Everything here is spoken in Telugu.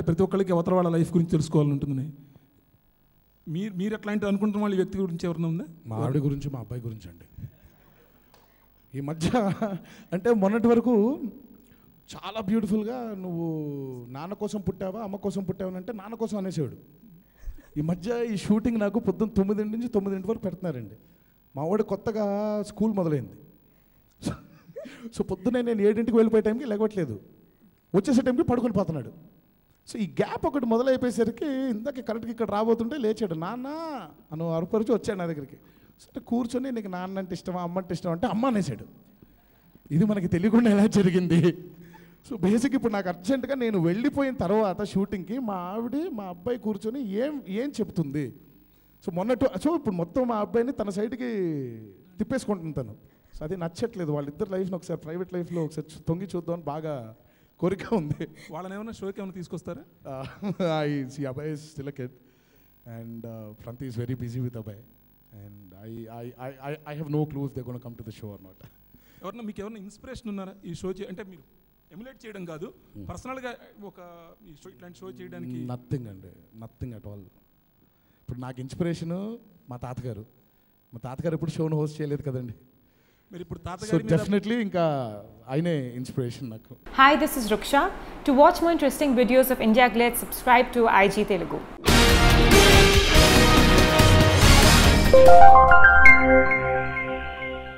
అంటే ప్రతి ఒక్కరికి అవతల వాళ్ళ లైఫ్ గురించి తెలుసుకోవాలని ఉంటుందని మీరు మీరు ఎట్లాంటి అనుకుంటున్న వాళ్ళ వ్యక్తి గురించి ఎవరైనా ఉందా మా ఆవిడ గురించి మా అబ్బాయి గురించి అండి ఈ మధ్య అంటే మొన్నటి వరకు చాలా బ్యూటిఫుల్గా నువ్వు నాన్న కోసం పుట్టావా అమ్మ కోసం పుట్టావా అంటే నాన్న కోసం అనేసేవాడు ఈ మధ్య ఈ షూటింగ్ నాకు పొద్దున్న తొమ్మిదింటి నుంచి తొమ్మిదింటి వరకు పెడుతున్నారండి మా వాడు కొత్తగా స్కూల్ మొదలైంది సో పొద్దున్నే నేను ఏడింటికి వెళ్ళిపోయే టైంకి లేవట్లేదు వచ్చేసే టైంకి పడుకొని పోతున్నాడు సో ఈ గ్యాప్ ఒకటి మొదలైపోయేసరికి ఇందాక కరెక్ట్గా ఇక్కడ రాబోతుంటే లేచాడు నాన్న అను అరుపరిచి వచ్చాడు నా దగ్గరికి సరే కూర్చొని నీకు నాన్న అంటే ఇష్టమా అమ్మ అంటే ఇష్టమా అంటే అమ్మ అనేసాడు ఇది మనకి తెలియకుండా ఎలా జరిగింది సో బేసిక్ ఇప్పుడు నాకు అర్జెంటుగా నేను వెళ్ళిపోయిన తర్వాత షూటింగ్కి మా ఆవిడ మా అబ్బాయి కూర్చొని ఏం ఏం చెప్తుంది సో మొన్నటి సో ఇప్పుడు మొత్తం మా అబ్బాయిని తన సైడ్కి తిప్పేసుకుంటుంది తను సో అది నచ్చట్లేదు వాళ్ళిద్దరు లైఫ్ని ఒకసారి ప్రైవేట్ లైఫ్లో ఒకసారి చూ- తొంగి చూద్దామని బాగా కోరిక ఉంది వాళ్ళని ఏమైనా షోకి ఏమైనా తీసుకొస్తారా ఐ సి అబ్బాయి స్టిల్ కిడ్ అండ్ ఫ్రంతి ఈస్ వెరీ బిజీ విత్ అబ్బాయి and I I I I have no clue if they gonna come to the show or not ఎవరన్నా మీకు ఎవరైనా ఇన్స్పిరేషన్ ఉన్నారా ఈ షో చే అంటే మీరు ఎమ్యులేట్ చేయడం కాదు పర్సనల్గా ఒక ఈ షో ఇట్లాంటి షో చేయడానికి నథింగ్ అండి నథింగ్ అట్ ఆల్ ఇప్పుడు నాకు ఇన్స్పిరేషను మా తాతగారు మా తాతగారు ఎప్పుడు షోను హోస్ట్ చేయలేదు కదండి మీరు ఇప్పుడు సో తాతగారి మీద డెఫినెట్లీ ఇంకా ఆయనే ఇన్స్పిరేషన్ నాకు Hi, this is Ruksha. To watch more interesting videos of India Glitz, subscribe to IG Telugu.